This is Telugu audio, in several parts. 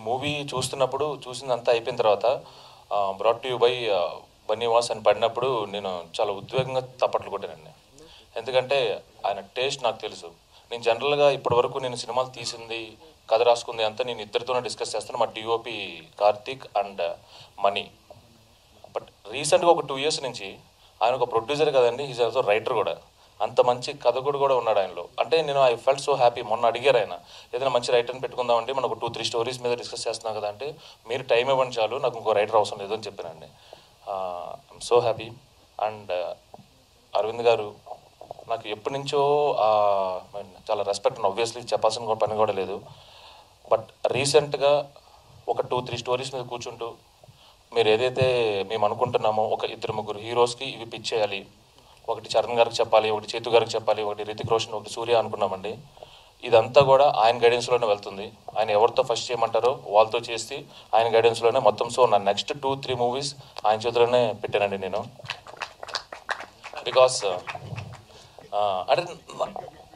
మూవీ చూస్తున్నప్పుడు చూసిందంతా అయిపోయిన తర్వాత బ్రాట్ యూ బై బన్నీవాస్ అని పడినప్పుడు నేను చాలా ఉద్వేగంగా తప్పట్లు కొట్టానండి ఎందుకంటే ఆయన టేస్ట్ నాకు తెలుసు నేను జనరల్గా ఇప్పటివరకు నేను సినిమాలు తీసింది కథ రాసుకుంది అంతా నేను ఇద్దరితోనే డిస్కస్ చేస్తాను మా DOP Karthik and Mani but రీసెంట్గా ఒక టూ ఇయర్స్ నుంచి ఆయన ఒక ప్రొడ్యూసర్ కదండి ఈజ్ ఆల్సో రైటర్ కూడా అంత మంచి కథకుడు కూడా ఉన్నాడు ఆయనలో అంటే నేను ఐ ఫెల్ట్ సో హ్యాపీ మొన్న అడిగారు ఆయన ఏదైనా మంచి రైటర్ని పెట్టుకుందామంటే మనం ఒక టూ త్రీ స్టోరీస్ మీద డిస్కస్ చేస్తున్నాం కదా అంటే మీరు టైం ఇవ్వండి చాలు నాకు ఇంకో రైటర్ అవసరం లేదు అని చెప్పానండి I'm so happy and Arvind garu నాకు ఎప్పటి నుంచో ఆ, చాలా రెస్పెక్ట్ ఆబ్వియస్లీ చెప్పాల్సిన కూడా పని కూడా లేదు బట్ రీసెంట్గా ఒక టూ త్రీ స్టోరీస్ మీద కూర్చుంటూ మీరు ఏదైతే మేము అనుకుంటున్నామో ఒక ఇద్దరు ముగ్గురు హీరోస్కి ఇవి పిచ్ చేయాలి ఒకటి చరణ్ గారికి చెప్పాలి ఒకటి చేతు గారికి చెప్పాలి ఒకటి రితిక్ రోషన్ ఒకటి సూర్య అనుకున్నామండి ఇదంతా కూడా ఆయన గైడెన్స్లోనే వెళ్తుంది ఆయన ఎవరితో ఫస్ట్ చేయమంటారో వాళ్ళతో చేసి ఆయన గైడెన్స్లోనే మొత్తం సో నా నెక్స్ట్ టూ త్రీ మూవీస్ ఆయన చేతిలోనే పెట్టానండి నేను బికాస్ అంటే నా-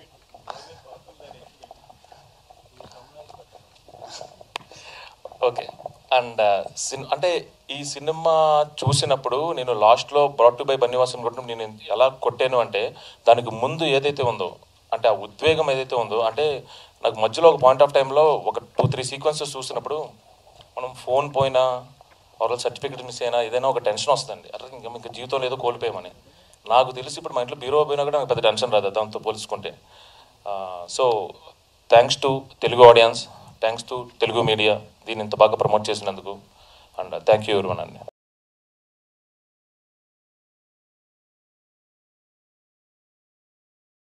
ఓకే అండ్ సిన్ అంటే ఈ సినిమా చూసినప్పుడు నేను లాస్ట్లో బ్రాట్ టు బై బన్నివాసన్ కొట్టడం నేను ఎలా కొట్టాను అంటే దానికి ముందు ఏదైతే ఉందో అంటే ఆ ఉద్వేగం ఏదైతే ఉందో అంటే నాకు మధ్యలో ఒక పాయింట్ ఆఫ్ టైంలో ఒక టూ త్రీ సీక్వెన్సెస్ చూసినప్పుడు మనం ఫోన్ పోయినా ఆర్ సర్టిఫికేట్ మిస్ అయినా ఏదైనా ఒక టెన్షన్ వస్తుంది అరే ఇంకా ఇంకా జీవితంలో ఏదో కోల్పోయామని నాకు తెలిసి ఇప్పుడు మా ఇంట్లో బీరో పోయినా కూడా నాకు పెద్ద టెన్షన్ రాదు దాంతో పోల్చుకుంటే so thanks to Telugu audience thanks to Telugu media దీన్ని ఇంత బాగా ప్రమోట్ చేసినందుకు అండ్ థ్యాంక్ యూ ఎవరి అండి